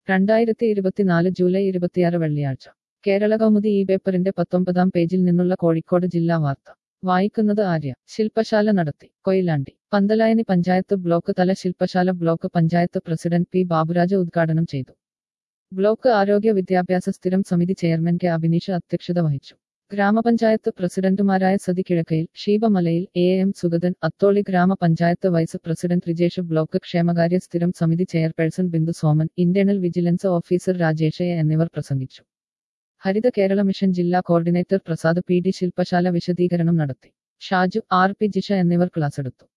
രണ്ടായിരത്തി ഇരുപത്തിനാല് ജൂലൈ ഇരുപത്തിയാറ് വെള്ളിയാഴ്ച കേരള കൗമുദി ഈ പേപ്പറിന്റെ പത്തൊമ്പതാം പേജിൽ നിന്നുള്ള കോഴിക്കോട് ജില്ലാ വാർത്ത വായിക്കുന്നത് ആര്യ ശില്പശാല നടത്തി കൊയിലാണ്ടി പന്തലായനി പഞ്ചായത്ത് ബ്ലോക്ക് തല ശില്പശാല block panchayat president P Baburaj ഉദ്ഘാടനം ചെയ്തു ബ്ലോക്ക് ആരോഗ്യ വിദ്യാഭ്യാസ സ്ഥിരം സമിതി ചെയർമാൻ കെ അഭിനീഷ് അധ്യക്ഷത വഹിച്ചു ഗ്രാമപഞ്ചായത്ത് പ്രസിഡന്റുമാരായ സതി കിഴക്കയിൽ ഷീബമലയിൽ എ എം സുഗതൻ അത്തോളി ഗ്രാമപഞ്ചായത്ത് വൈസ് പ്രസിഡന്റ് റിജേഷ് ബ്ലോക്ക് ക്ഷേമകാര്യ സ്ഥിരം സമിതി chairperson Bindu Soman internal vigilance officer Rajesh A എന്നിവർ പ്രസംഗിച്ചു ഹരിത കേരള മിഷൻ ജില്ലാ കോർഡിനേറ്റർ പ്രസാദ് പി ഡി ശില്പശാല വിശദീകരണം നടത്തി ഷാജു ആർ പി ജിഷ എന്നിവർ ക്ലാസ്സെടുത്തു